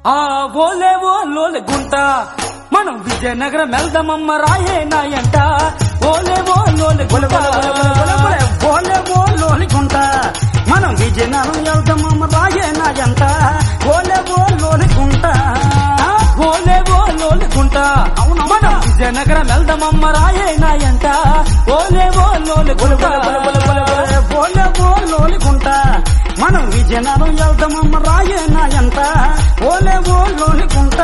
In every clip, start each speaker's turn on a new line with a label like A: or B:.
A: ఆ ఓలే ఓలోలే గుంట మనం విజయనగరం వెళ్దామమ్మ రాయే నాయంట ఓలే ఓలోలే గుంట
B: ఓలే ఓలోలి గుంట మనం విజయనగరం వెళ్దామమ్మ రాయేనా ఎంత ఓలే ఓలోలి గుంట
A: ఓలే ఓలోలే గుంట
B: అవును, అవును.
A: మనం విజయనగరం వెళ్దామమ్మ రాయే నాయంట ఓలే ఓలోలే గుంట
B: ఓలే ఓలోలి గుంట మనం విజయనగరం వెళ్దామమ్మ రాయేనా ఎంత ఓలే ఓలోలి గుంట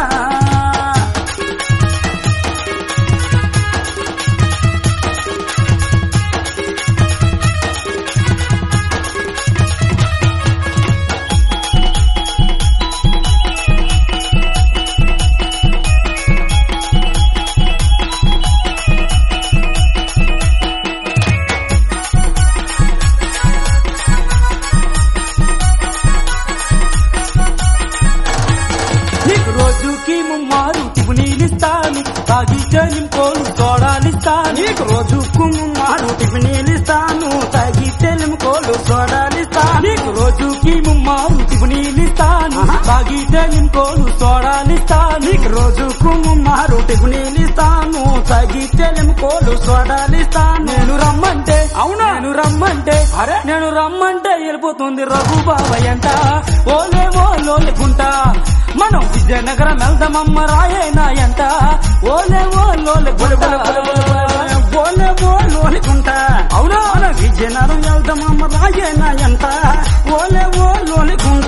A: నీకు రోజుకి ముమ్మారు తిప్పు నీళ్ళిస్తాను తాగితే నింకోలు తోడాలిస్తాను
B: నీకు రోజు కుమ్మారు టిఫినీలిస్తాను తగి తెలుముకోలు సోడాలిస్తాను
A: నీకు రోజుకి ముమ్మారు తిప్పు నీళ్ళిస్తాను
B: ఆహా.
A: తాగితే నింకోలు తోడాలిస్తాను
B: నీకు రోజు కుమ్మారు టిఫినీలిస్తాను తగి తెలుముకోలు సోడాలిస్తాను
A: నేను రమ్మంటే
B: అవునా?
A: నేను రమ్మంటే
B: అరే?
A: నేను రమ్మంటే వెళ్ళిపోతుంది రఘు బాబయ్యంట ఓలే ఓలోలే గుంట మనం విజయనగరం వెళ్దామమ్మ రాయే నాయంట ఓలే ఓలోలే గుంట
B: ఓలే ఓలోలి గుంట
A: అవునా?
B: మన విజయనగరం వెళ్దామమ్మ రాయేనా ఎంత ఓలే ఓలోలి గుంట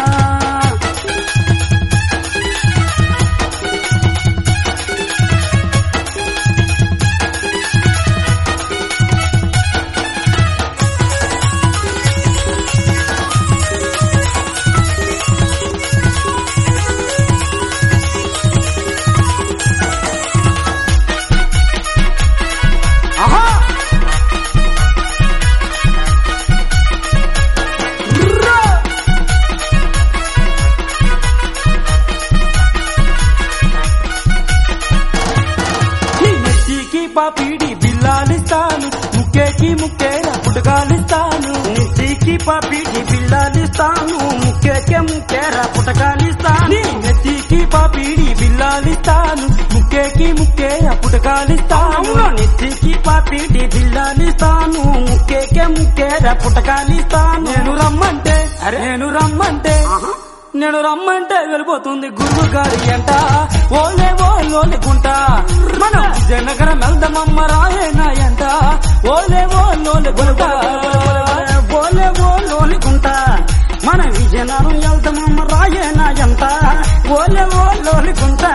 A: ఆహా ఈ నెత్తికి పాపిడి బిల్లాలిస్తాను ముక్కేకి ముక్కేల పుటకాలిస్తాను
B: నిత్తికి పాపికి పిల్లలిస్తాను ముక్కేకే ముక్కేర పుటకాలిస్తాను
A: నీ నెత్తికి పాపిడి బిల్లాలిస్తాను ముక్కేకి ముక్కేల పుటకాలిస్తాను
B: అవును నిత్తికి పాపిటి పిల్లలిస్తాను ముక్కేకే ముక్కేర పుటకాలిస్తాను
A: నేను రమ్మంటే
B: అరే?
A: నేను రమ్మంటే
B: ఆహా.
A: నేను రమ్మంటే వెళ్ళిపోతుంది గురువు గారి అంట ఓలే ఓలోలే గుంట మనం విజయనగరం వెళ్దామమ్మ రాయేనాయంట ఓలే ఓలోలే గుంట
B: ఓలే ఓలోలి గుంట మన విజయనగరం వెళ్తామమ్మ రాయేనా ఎంత ఓలే ఓలోలి గుంట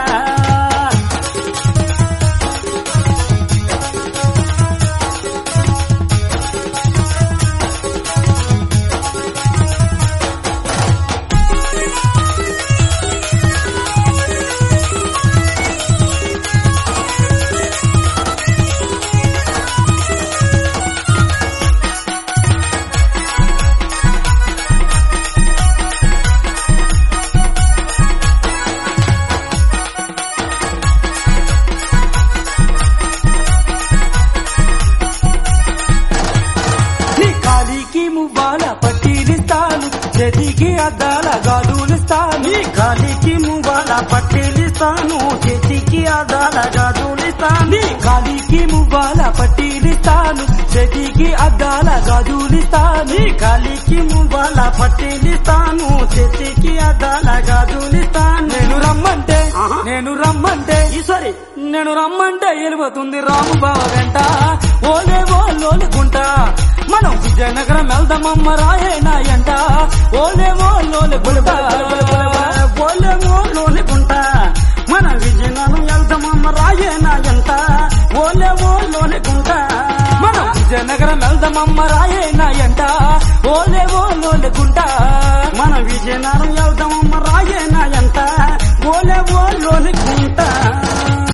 A: నీ కాలికి మువ్వాల పట్టీలిస్తాను చేతికి అద్దాల గాజులిస్తాను
B: నీ గాలికి మువ్వాల పట్టీలిస్తాను చేతికి ఆదాల గాజులిస్తాను
A: నీ కాలికి మువ్వాల పట్టీలిస్తాను చేతికి అద్దాల గాజులిస్తాను
B: నీ గాలికి మువ్వాల పట్టీలిస్తాను చేతికి ఆదాల గాజులిస్తాను
A: నేను రమ్మంటే
B: ఆహా.
A: నేను రమ్మంటే
B: ఈశ్వరి
A: నేను రమ్మంటే వెళ్ళిపోతుంది రాము బావ వెంట ఓలే ఓలోలే గుంట మనం విజయనగరం వెళ్దామమ్మ రాయేనాయంట ఓలే ఓలోలే గుంట
B: ఓలే ఓలోలి గుంట మన విజయనగరం వెళ్తామమ్మ రాయేనా ఎంత ఓలే ఓలోలి గుంట
A: మనం విజయనగరం వెళ్దామమ్మ రాయేనాయంట ఓలే ఓలోలే గుంట
B: మన విజయనగరం వెళ్దామమ్మ రాయేనా ఎంత ఓలే ఓలోలి గుంట